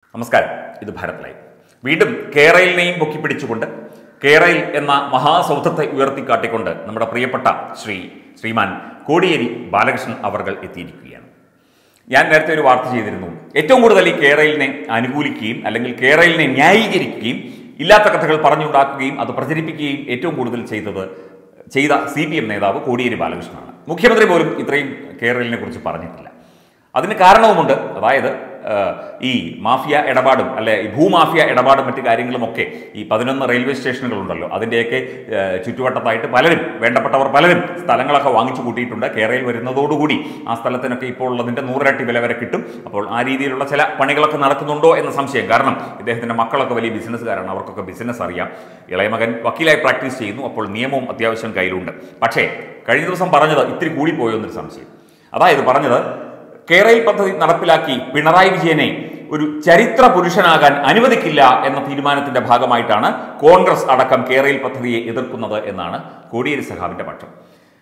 നമസ്കാരം ഇത് ഭാരത് ലൈവ് വീണ്ടും കേരളിനെയും പൊക്കിപ്പിടിച്ചുകൊണ്ട് കേരയിൽ എന്ന മഹാസൗധത്തെ ഉയർത്തിക്കാട്ടിക്കൊണ്ട് നമ്മുടെ പ്രിയപ്പെട്ട ശ്രീ ശ്രീമാൻ കോടിയേരി ബാലകൃഷ്ണൻ അവർകൾ എത്തിയിരിക്കുകയാണ് ഞാൻ നേരത്തെ ഒരു വാർത്ത ചെയ്തിരുന്നു ഏറ്റവും കൂടുതൽ ഈ കേരളിനെ അനുകൂലിക്കുകയും അല്ലെങ്കിൽ കേരളിനെ ന്യായീകരിക്കുകയും ഇല്ലാത്ത കഥകൾ പറഞ്ഞുണ്ടാക്കുകയും അത് പ്രചരിപ്പിക്കുകയും ഏറ്റവും കൂടുതൽ ചെയ്തത് ചെയ്ത സി പി എം നേതാവ് കോടിയേരി ബാലകൃഷ്ണനാണ് മുഖ്യമന്ത്രി പോലും ഇത്രയും കേരളിനെ കുറിച്ച് പറഞ്ഞിട്ടില്ല അതിന് കാരണവുമുണ്ട് അതായത് ആ, ഈ മാഫിയ ഇടപാടും അല്ലെ ഈ ഭൂമാഫിയ ഇടപാടും മറ്റു കാര്യങ്ങളുമൊക്കെ ഈ പതിനൊന്ന് റെയിൽവേ സ്റ്റേഷനുകളുണ്ടല്ലോ അതിൻ്റെയൊക്കെ ആ, ചുറ്റുവട്ടത്തായിട്ട് പലരും വേണ്ടപ്പെട്ടവർ പലരും സ്ഥലങ്ങളൊക്കെ വാങ്ങിച്ചു കൂട്ടിയിട്ടുണ്ട് കേരളയിൽ വരുന്നതോടുകൂടി ആ സ്ഥലത്തിനൊക്കെ ഇപ്പോൾ ഉള്ളതിൻ്റെ നൂറിരട്ടി വില വരെ കിട്ടും അപ്പോൾ ആ രീതിയിലുള്ള ചില പണികളൊക്കെ നടക്കുന്നുണ്ടോ എന്ന സംശയം കാരണം ഇദ്ദേഹത്തിൻ്റെ മക്കളൊക്കെ വലിയ ബിസിനസ്സുകാരാണ് അവർക്കൊക്കെ ബിസിനസ് അറിയാം ഇളയ മകൻ വക്കീലായി പ്രാക്ടീസ് ചെയ്യുന്നു അപ്പോൾ നിയമവും അത്യാവശ്യം കയ്യിലുണ്ട് പക്ഷേ കഴിഞ്ഞ ദിവസം പറഞ്ഞത് ഇത്തിരി കൂടിപ്പോയോ എന്നൊരു സംശയം അതായത് പറഞ്ഞത് കേരയിൽ പദ്ധതി നടപ്പിലാക്കി പിണറായി വിജയനെ ഒരു ചരിത്ര പുരുഷനാകാൻ അനുവദിക്കില്ല എന്ന തീരുമാനത്തിന്റെ ഭാഗമായിട്ടാണ് കോൺഗ്രസ് അടക്കം കേരയിൽ പദ്ധതിയെ എതിർക്കുന്നത് എന്നാണ് കോടിയേരി സഖാവിന്റെ പക്ഷം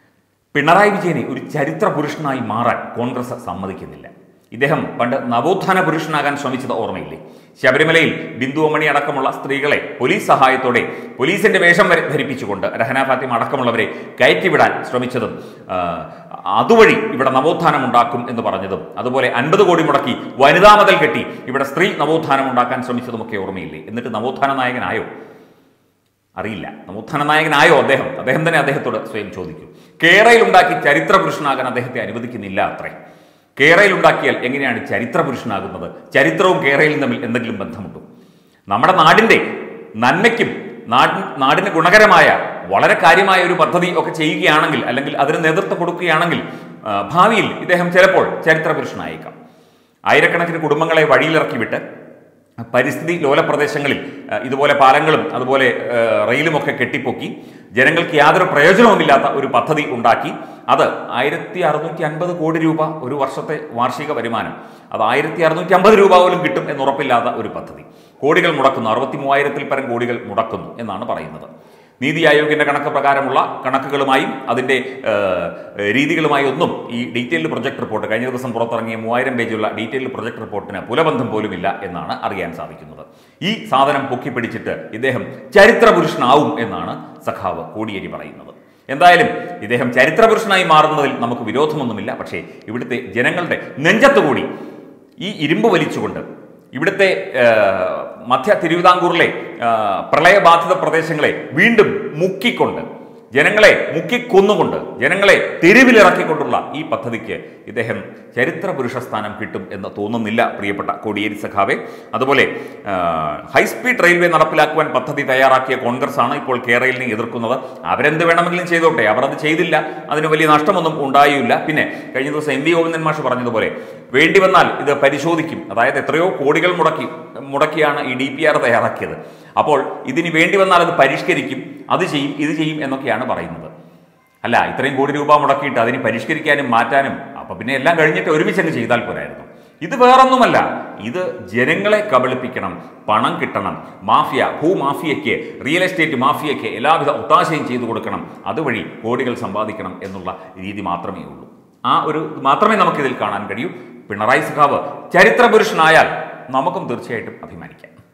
പിണറായി വിജയനെ ഒരു ചരിത്ര പുരുഷനായി മാറാൻ കോൺഗ്രസ് സമ്മതിക്കുന്നില്ല ഇദ്ദേഹം പണ്ട് നവോത്ഥാന പുരുഷനാകാൻ ശ്രമിച്ചത് ഓർമ്മയില്ലേ ശബരിമലയിൽ ബിന്ദു അമ്മണി അടക്കമുള്ള സ്ത്രീകളെ പോലീസ് സഹായത്തോടെ പോലീസിന്റെ വേഷം വരെ ധരിപ്പിച്ചുകൊണ്ട് രഹന ഫാത്തിമ അടക്കമുള്ളവരെ കയറ്റിവിടാൻ ശ്രമിച്ചതും ആ, അതുവഴി ഇവിടെ നവോത്ഥാനം ഉണ്ടാക്കും എന്ന് പറഞ്ഞതും അതുപോലെ അൻപത് കോടി മുടക്കി വനിതാ മതിൽ കെട്ടി ഇവിടെ സ്ത്രീ നവോത്ഥാനം ഉണ്ടാക്കാൻ ശ്രമിച്ചതുമൊക്കെ ഓർമ്മയില്ലേ എന്നിട്ട് നവോത്ഥാന നായകനായോ അറിയില്ല നവോത്ഥാന നായകനായോ അദ്ദേഹം അദ്ദേഹം തന്നെ അദ്ദേഹത്തോട് സ്വയം ചോദിക്കും കേരയിൽ ഉണ്ടാക്കി ചരിത്ര പുരുഷനാകാൻ അദ്ദേഹത്തെ അനുവദിക്കുന്നില്ല അത്രേ കേരയിൽ ഉണ്ടാക്കിയാൽ എങ്ങനെയാണ് ചരിത്ര പുരുഷനാകുന്നത് ചരിത്രവും കേരളയും തമ്മിൽ എന്തെങ്കിലും ബന്ധമുണ്ടോ നമ്മുടെ നാടിൻ്റെ നന്മയ്ക്കും നാടിന് നാടിന് ഗുണകരമായ വളരെ കാര്യമായ ഒരു പദ്ധതി ഒക്കെ ചെയ്യുകയാണെങ്കിൽ അല്ലെങ്കിൽ അതിന് നേതൃത്വം കൊടുക്കുകയാണെങ്കിൽ ആ, ഭാവിയിൽ ഇദ്ദേഹം ചിലപ്പോൾ ചരിത്ര പുരുഷനായേക്കാം ആയിരക്കണക്കിന് കുടുംബങ്ങളെ വഴിയിലിറക്കി വിട്ട് പരിസ്ഥിതി ലോല പ്രദേശങ്ങളിൽ ആ, ഇതുപോലെ പാലങ്ങളും അതുപോലെ ആ, റെയിലുമൊക്കെ കെട്ടിപ്പൊക്കി ജനങ്ങൾക്ക് യാതൊരു പ്രയോജനവുമില്ലാത്ത ഒരു പദ്ധതി ഉണ്ടാക്കി അത് ആയിരത്തി അറുന്നൂറ്റി അൻപത് കോടി രൂപ ഒരു വർഷത്തെ വാർഷിക വരുമാനം അത് ആയിരത്തി അറുന്നൂറ്റി അമ്പത് രൂപ പോലും കിട്ടും എന്നുറപ്പില്ലാത്ത ഒരു പദ്ധതി കോടികൾ മുടക്കുന്നു അറുപത്തി മൂവായിരത്തിൽ പരം കോടികൾ മുടക്കുന്നു എന്നാണ് പറയുന്നത് നീതി ആയോഗിന്റെ കണക്ക് പ്രകാരമുള്ള കണക്കുകളുമായും അതിന്റെ ആ, രീതികളുമായി ഒന്നും ഈ ഡീറ്റെയിൽഡ് പ്രൊജക്ട് റിപ്പോർട്ട് കഴിഞ്ഞ ദിവസം പുറത്തിറങ്ങിയ മൂവായിരം പേജുള്ള ഡീറ്റെയിൽഡ് പ്രൊജക്ട് റിപ്പോർട്ടിന് പുലബന്ധം പോലുമില്ല എന്നാണ് അറിയാൻ സാധിക്കുന്നത് ഈ സാധനം പൊക്കിപ്പിടിച്ചിട്ട് ഇദ്ദേഹം ചരിത്ര പുരുഷനാവും എന്നാണ് സഖാവ് കോടിയേരി പറയുന്നത് എന്തായാലും ഇദ്ദേഹം ചരിത്ര പുരുഷനായി മാറുന്നതിൽ നമുക്ക് വിരോധമൊന്നുമില്ല പക്ഷേ ഇവിടുത്തെ ജനങ്ങളുടെ നെഞ്ചത്തുകൂടി ഈ ഇരുമ്പ് വലിച്ചുകൊണ്ട് ഇവിടുത്തെ ആ, മധ്യ തിരുവിതാംകൂറിലെ ആ, പ്രളയബാധിത പ്രദേശങ്ങളെ വീണ്ടും മുക്കിക്കൊണ്ട് ജനങ്ങളെ മുക്കിക്കൊന്നുകൊണ്ട് ജനങ്ങളെ തെരുവിലിറക്കിക്കൊണ്ടുള്ള ഈ പദ്ധതിക്ക് ഇദ്ദേഹം ചരിത്ര പുരുഷ സ്ഥാനം കിട്ടും എന്ന് തോന്നുന്നില്ല പ്രിയപ്പെട്ട കോടിയേരി സഖാവെ അതുപോലെ ആ, ഹൈസ്പീഡ് റെയിൽവേ നടപ്പിലാക്കുവാൻ പദ്ധതി തയ്യാറാക്കിയ കോൺഗ്രസ് ആണ് ഇപ്പോൾ കേരളിനെ എതിർക്കുന്നത് അവരെന്ത് വേണമെങ്കിലും ചെയ്തോട്ടെ അവർ അത് ചെയ്തില്ല അതിന് വലിയ നഷ്ടമൊന്നും ഉണ്ടായില്ല പിന്നെ കഴിഞ്ഞ ദിവസം എം വി ഗോവിന്ദൻ മാഷ് പറഞ്ഞതുപോലെ വേണ്ടി വന്നാൽ ഇത് പരിശോധിക്കും അതായത് എത്രയോ കോടികൾ മുടക്കി മുടക്കിയാണ് ഈ ഡി പി ആർ തയ്യാറാക്കിയത് അപ്പോൾ ഇതിന് വേണ്ടി വന്നാൽ അത് പരിഷ്കരിക്കും അത് ചെയ്യും ഇത് ചെയ്യും എന്നൊക്കെയാണ് പറയുന്നത് അല്ല ഇത്രയും കോടി രൂപ മുടക്കിയിട്ട് അതിന് പരിഷ്കരിക്കാനും മാറ്റാനും അപ്പൊ പിന്നെ എല്ലാം കഴിഞ്ഞിട്ട് ഒരുമിച്ചങ്ങ് ചെയ്താൽ പോരായിരുന്നു ഇത് വേറൊന്നുമല്ല ഇത് ജനങ്ങളെ കബളിപ്പിക്കണം പണം കിട്ടണം മാഫിയ ഭൂമാഫിയയ്ക്ക് റിയൽ എസ്റ്റേറ്റ് മാഫിയയ്ക്ക് എല്ലാവിധ ഒത്താശയും ചെയ്തു കൊടുക്കണം അതുവഴി കോടികൾ സമ്പാദിക്കണം എന്നുള്ള രീതി മാത്രമേ ഉള്ളൂ ആ ഒരു മാത്രമേ നമുക്കിതിൽ കാണാൻ കഴിയൂ പിണറായി സഖാവ് ചരിത്ര പുരുഷനായാൽ നമുക്കും തീർച്ചയായിട്ടും അഭിമാനിക്കാം